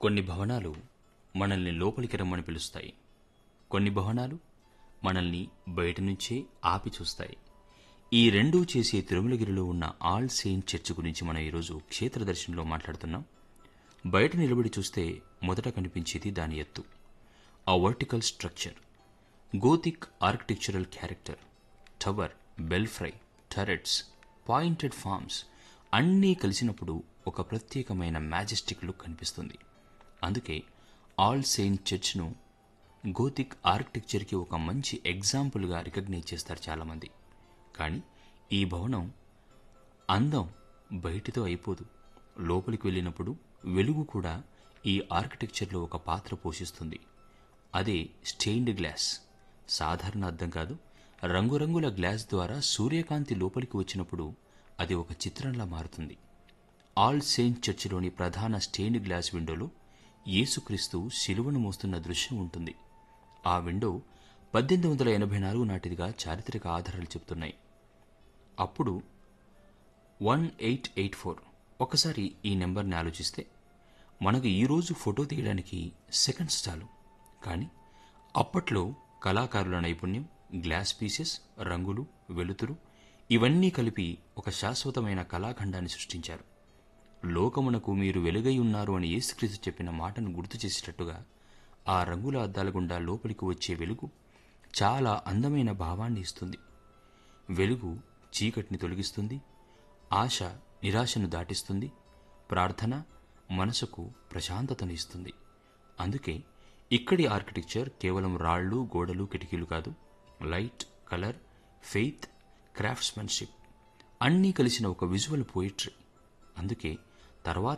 కొన్ని భవనాలు మనల్ని లోపలికి రమ్మని పిలుస్తాయి కొన్ని భవనాలు మనల్ని బయట నుంచే ఆపి చూస్తాయి ఈ రెండూ చేసే తిరుమలగిరిలో ఉన్న ఆల్ సెయింట్ చర్చ్ గురించి మనం ఈరోజు క్షేత్ర దర్శనంలో మాట్లాడుతున్నాం బయట నిలబడి చూస్తే మొదట కనిపించేది దాని ఎత్తు ఆ vertical structure Gothic architectural character tower belfry turrets pointed forms అన్నీ కలిసినప్పుడు ఒక ప్రత్యేకమైన మ్యాజెస్టిక్ లుక్ కనిపిస్తుంది అందుకే ఆల్ సెయింట్ చర్చ్ను గోతిక్ ఆర్కిటెక్చర్కి ఒక మంచి ఎగ్జాంపుల్గా రికగ్నైజ్ చేస్తారు చాలామంది కానీ ఈ భవనం అందం బయటితో అయిపోదు లోపలికి వెళ్ళినప్పుడు వెలుగు కూడా ఈ ఆర్కిటెక్చర్లో ఒక పాత్ర పోషిస్తుంది అదే స్టెయిన్డ్ గ్లాస్ సాధారణ అద్దం కాదు రంగురంగుల గ్లాస్ ద్వారా సూర్యకాంతి లోపలికి వచ్చినప్పుడు అది ఒక చిత్రంలా మారుతుంది ఆల్ సెయింట్ చర్చిలోని ప్రధాన స్టెయిన్డ్ గ్లాస్ విండోలో యేసుక్రీస్తు శిలువను మోస్తున్న దృశ్యం ఉంటుంది ఆ విండో పద్దెనిమిది వందల ఎనభై నాలుగు నాటిదిగా చారిత్రక ఆధారాలు చెబుతున్నాయి అప్పుడు వన్ ఎయిట్ ఎయిట్ ఫోర్ ఒకసారి ఈ నెంబర్ని ఆలోచిస్తే మనకు ఈరోజు ఫోటో తీయడానికి సెకండ్స్ చాలు కానీ అప్పట్లో కళాకారుల నైపుణ్యం గ్లాస్ పీసెస్ రంగులు వెలుతురు ఇవన్నీ కలిపి ఒక శాశ్వతమైన కళాఖండాన్ని సృష్టించారు లోకమునకు మీరు వెలుగై ఉన్నారు అని యేసుక్రీస్తు చెప్పిన మాటను గుర్తు చేసేటట్టుగా ఆ రంగుల అద్దాల గుండా లోపలికి వచ్చే వెలుగు చాలా అందమైన భావాన్ని ఇస్తుంది వెలుగు చీకటిని తొలగిస్తుంది ఆశ నిరాశను దాటిస్తుంది ప్రార్థన మనసుకు ప్రశాంతతను ఇస్తుంది అందుకే ఇక్కడి ఆర్కిటెక్చర్ కేవలం రాళ్ళు గోడలు కిటికీలు కాదు లైట్ కలర్ ఫెయిత్ క్రాఫ్ట్స్మెన్షిప్ అన్నీ కలిసిన ఒక విజువల్ పోయిట్రీ అందుకే తర్వాత